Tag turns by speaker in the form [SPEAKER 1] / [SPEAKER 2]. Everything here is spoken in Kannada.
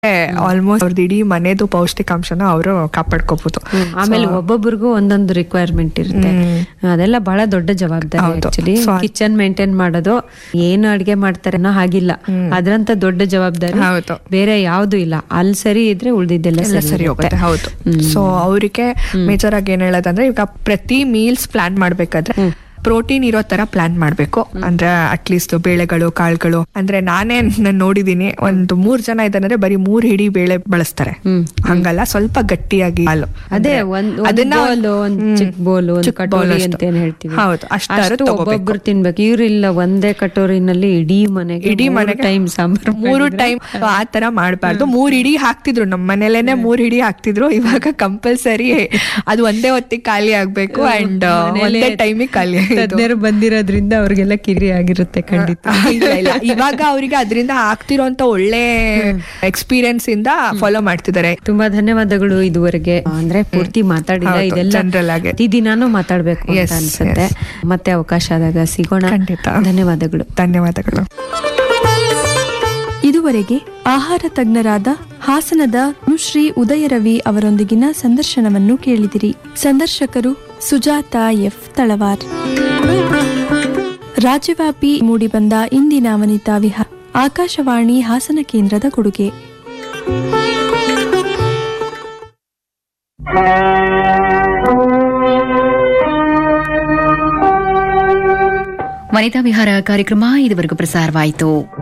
[SPEAKER 1] ಆಲ್ಮೋಸ್ಟ್ ಅವ್ರದ್ದು ಇಡೀ ಮನೆದು ಪೌಷ್ಟಿಕಾಂಶನ ಅವರು ಕಾಪಾಡ್ಕೋಬಹುದು
[SPEAKER 2] ಆಮೇಲೆ ಒಬ್ಬೊಬ್ರಿಗೂ ಒಂದೊಂದು ರಿಕ್ವೈರ್ಮೆಂಟ್ ಇರುತ್ತೆ ಅದೆಲ್ಲ ಬಹಳ ದೊಡ್ಡ ಜವಾಬ್ದಾರಿ
[SPEAKER 1] ಹೌದು.
[SPEAKER 2] ಆಕ್ಚುಲಿ
[SPEAKER 1] So,
[SPEAKER 2] ಕಿಚನ್ ಮೇಂಟೈನ್ ಮಾಡೋದು ಏನು ಅಡ್ಗೆ ಮಾಡ್ತಾರೆ ಅನ್ನೋ ಹಾಗಿಲ್ಲ ಅದ್ರಂತ ದೊಡ್ಡ ಜವಾಬ್ದಾರಿ
[SPEAKER 1] ಹೌದು.
[SPEAKER 2] ಬೇರೆ ಯಾವ್ದು ಇಲ್ಲ ಅಲ್ಲಿ ಸರಿ ಇದ್ರೆ ಉಳ್ದಿದ್ದೆಲ್ಲ
[SPEAKER 1] ಎಲ್ಲ ಸರಿ
[SPEAKER 2] ಇರುತ್ತೆ.
[SPEAKER 1] ಹೋಗುತ್ತೆ ಹೌದು ಸೊ ಅವರಿಗೆ ಮೇಜರ್ ಆಗಿ ಏನ್ ಹೇಳೋದಂದ್ರೆ ಈಗ ಪ್ರತಿ ಮೀಲ್ಸ್ ಪ್ಲಾನ್ ಮಾಡ್ಬೇಕಾದ್ರೆ ಪ್ರೋಟೀನ್ ಇರೋ ತರ ಪ್ಲಾನ್ ಮಾಡ್ಬೇಕು ಅಂದ್ರೆ ಅಟ್ಲೀಸ್ಟ್ ಬೇಳೆಗಳು ಕಾಳುಗಳು ಅಂದ್ರೆ ನಾನೇ ನಾನ್ ನೋಡಿದೀನಿ ಒಂದು ಮೂರ್ ಜನ ಇದಾರೆ ಬರೀ ಮೂರ್ ಹಿಡಿ ಬೇಳೆ ಬಳಸ್ತಾರೆ
[SPEAKER 2] ಹ್ಮ್.
[SPEAKER 1] ಹಂಗಲ್ಲ ಸ್ವಲ್ಪ ಗಟ್ಟಿಯಾಗಿ ಹಾಲು
[SPEAKER 2] ಅದೇ
[SPEAKER 1] ಅಂದ್ರೆ
[SPEAKER 2] ಒಂದ್
[SPEAKER 1] ಅದನ್ನ
[SPEAKER 2] ಅದನ್ನ ಒಂದ್
[SPEAKER 1] ಹ್ಮ್.
[SPEAKER 2] ಚಿಕ್ಕ ಬೋಲು ಒಂದ್
[SPEAKER 1] ಚಿಕ್ಕ bowl
[SPEAKER 2] ಕಟೋರಿ
[SPEAKER 1] ಅಷ್ಟು.
[SPEAKER 2] ಅಂತ ಏನ್ ಹೇಳ್ತೀವಿ
[SPEAKER 1] ಹೌದು ಅಷ್ಟಾರು
[SPEAKER 2] ಅಷ್ಟು
[SPEAKER 1] ತಗೋಬೇಕು
[SPEAKER 2] ಒಬ್ಬೊಬ್ರು ತಿನ್ಬೇಕು ಇವ್ರಿಲ್ಲ ಒಂದೇ ಕಟೋರಿನಲ್ಲಿ ಇಡೀ ಮನೆಗೆ
[SPEAKER 1] ಇಡೀ ಮನೆಗೆ
[SPEAKER 2] ಟೈಮ್ ಸಾಂಬಾರ್
[SPEAKER 1] ಮೂರು ಟೈಮ್ ಆ ತರ ಮಾಡ್ಬಾರ್ದು ಮೂರ್ ಇಡೀ ಹಾಕ್ತಿದ್ರು ನಮ್ಮ ಮನೇಲೇನೆ ಮೂರ್ ಇಡೀ ಹಾಕ್ತಿದ್ರು ಇವಾಗ ಕಂಪಲ್ಸರಿ ಅದು ಒಂದೇ ಹೊತ್ತಿಗೆ ಖಾಲಿ ಆಗ್ಬೇಕು ಅಂಡ್ ಒಂದೇ ಟೈಮಿಗೆ ಖಾಲಿ ಆಗೋದು.
[SPEAKER 2] ತಜ್ಞರು ಬಂದಿರೋದ್ರಿಂದ ಅವ್ರಿಗೆಲ್ಲ ಕಿರಿ ಆಗಿರುತ್ತೆ ಖಂಡಿತ
[SPEAKER 1] ಇಲ್ಲ ಇಲ್ಲ ಇವಾಗ ಅವರಿಗೆ ಅದರಿಂದ ಆಗ್ತಿರೋಂತ ಒಳ್ಳೆ ಎಕ್ಸ್ಪೀರಿಯನ್ಸ್ ಇಂದ ಫಾಲೋ ಮಾಡ್ತಿದ್ದಾರೆ
[SPEAKER 2] ತುಂಬಾ ಧನ್ಯವಾದಗಳು ಇದುವರೆಗೆ ಅಂದ್ರೆ ಪೂರ್ತಿ ಮಾತಾಡಿಲ್ಲ
[SPEAKER 1] ಹೌದು,
[SPEAKER 2] ಇದೆಲ್ಲ
[SPEAKER 1] general ಆಗಿ.
[SPEAKER 2] ಪ್ರತಿದಿನಾನು ಮಾತಾಡ್ಬೇಕು ಅಂತ
[SPEAKER 1] Yes,
[SPEAKER 2] ಅನ್ಸುತ್ತೆ ಮತ್ತೆ ಅವಕಾಶ ಆದಾಗ ಸಿಗೋಣ
[SPEAKER 1] ಖಂಡಿತ.
[SPEAKER 2] ಧನ್ಯವಾದಗಳು
[SPEAKER 1] ಧನ್ಯವಾದಗಳು
[SPEAKER 3] ಇದುವರೆಗೆ ಆಹಾರ ತಜ್ಞರಾದ ಹಾಸನದ ನುಶ್ರೀ ಉದಯರವಿ ಅವರೊಂದಿಗಿನ ಸಂದರ್ಶನವನ್ನು ಕೇಳಿದಿರಿ ಸಂದರ್ಶಕರು ಸುಜಾತ ಎಫ್ ತಳವಾರ್ ರಾಜ್ಯವ್ಯಾಪಿ ಮೂಡಿಬಂದ ಇಂದಿನ ವನಿತಾ ವಿಹಾರ ಆಕಾಶವಾಣಿ ಹಾಸನ ಕೇಂದ್ರದ ಕೊಡುಗೆ
[SPEAKER 4] ವನಿತಾ ವಿಹಾರ ಕಾರ್ಯಕ್ರಮ ಇದುವರೆಗೂ ಪ್ರಸಾರವಾಯಿತು